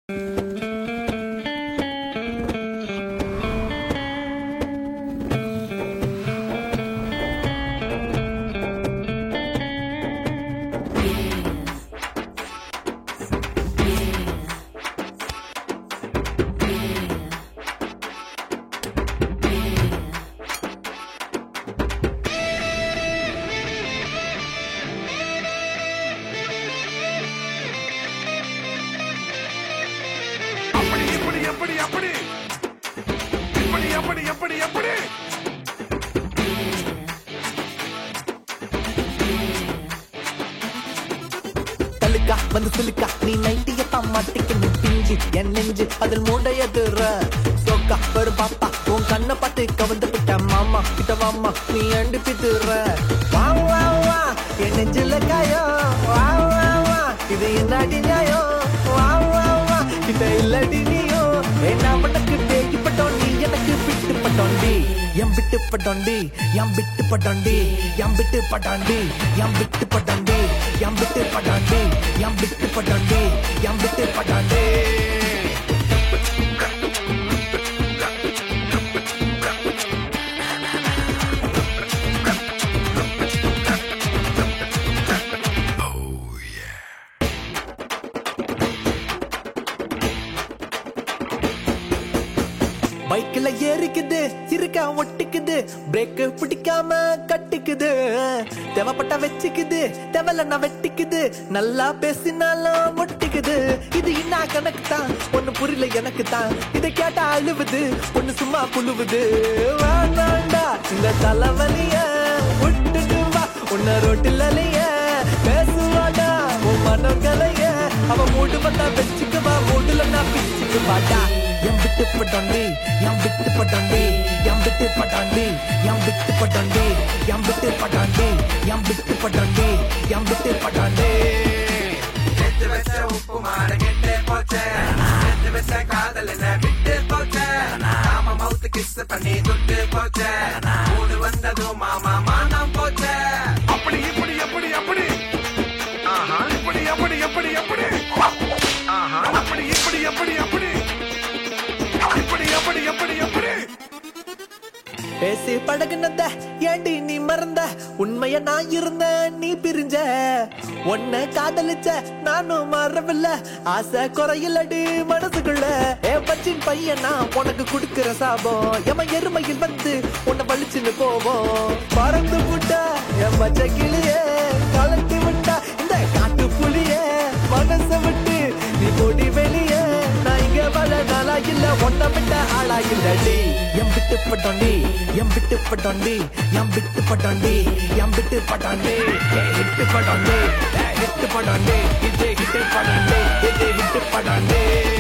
அப்படி இப்படி எப்படி அப்படி இப்படி எப்படி எப்படி எப்படி தலுக்கா வந்து சிலுக்கா நீ நைட்டியத்தான் மாட்டிக்கணும் பிஞ்சு என் நெஞ்சு அதில் மூடையதுற சோக்கா ஒரு பாப்பா உன் கண்ணை பார்த்து கவந்து விட்ட மாமா கிட்ட வாமா நீ அண்டு பித்துற வா வா வா என் நெஞ்சில காயம் வா வா வா இது என்னடி நியாயம் வா வா வா கிட்ட இல்லடி நீயோ என்ன பண்ணக்கு தேக்கி பட்டோம் நீ எனக்கு விட்டு பட்டோண்டி எம் விட்டு பட்டோண்டி எம் விட்டு பட்டோண்டி எம் விட்டு பட்டாண்டி எம் விட்டு பட்டாண்டி எம் விட்டு பட்டாண்டி எம் விட்டு பட்டாண்டி எம் விட்டு பட்டாண்டி பைக்ல ஏறிக்குது இருக்கா ஒட்டிக்குது பிரேக் பிடிக்காம கட்டிக்குது தேவைப்பட்ட வச்சுக்குது தேவையில்லன்னா வெட்டிக்குது நல்லா பேசினாலும் ஒட்டிக்குது இது என்ன கணக்கு தான் ஒண்ணு புரியல எனக்கு தான் இதை கேட்டா அழுவுது ஒண்ணு சும்மா புழுவுது வேணாண்டா இந்த தலைவலிய விட்டுட்டு வா உன்ன ரோட்டில் அலைய பேசுவாடா உன் மனங்களைய அவ மூடு வந்தா வச்சுக்குவா மூடுல நான் பிச்சுக்கு வாடா எம் விட்டு பட்டாண்டி எம் விட்டு பட்டாண்டி எம் விட்டு பட்டாண்டி எம் விட்டு பட்டாண்டி எம் விட்டு பட்டாண்டி எம் விட்டு பட்டாண்டி எம் விட்டு பட்டாண்டி கெட்டு வச்ச உப்பு மாற கெட்டு போச்சே கெட்டு வச்ச காதல் என்ன விட்டு போச்சே நாம மவுத்து கிஸ் பண்ணி துட்டு போச்சே மூடு வந்ததும் மாமா மானம் போச்சே அப்படி இப்படி எப்படி அப்படி ஆஹா இப்படி எப்படி எப்படி எப்படி ஆஹா அப்படி இப்படி எப்படி அப்படி இப்படி எப்படி எப்படி எப்படி பேசி பழகுனத ஏண்டி நீ மறந்த உண்மைய நான் இருந்த நீ பிரிஞ்ச உன்னை காதலிச்ச நானும் மறவில்ல ஆசை குறையிலடி மனசுக்குள்ள ஏ பச்சின் பையனா உனக்கு கொடுக்கிற சாபம் எம எருமையில் வந்து உன்னை வலிச்சுன்னு போவோம் பறந்து விட்டா என் பச்சை கிளியே கலட்டி விட்டா இந்த காட்டு புலியே மனச விட்டு நீ போடி வெளியே நான் இங்க வள நாளா இல்ல ஒன்ன விட்ட ஆளா இல்லடி எம் விட்டு பட்டாண்டி எம் விட்டு பட்டாண்டி எம் விட்டு பட்டாண்டி எம் விட்டு பட்டாண்டி ஏ ஹிட்டு பட்டாண்டி ஏ ஹிட்டு பட்டாண்டி இது ஹிட்டு பட்டாண்டி இது ஹிட்டு பட்டாண்டி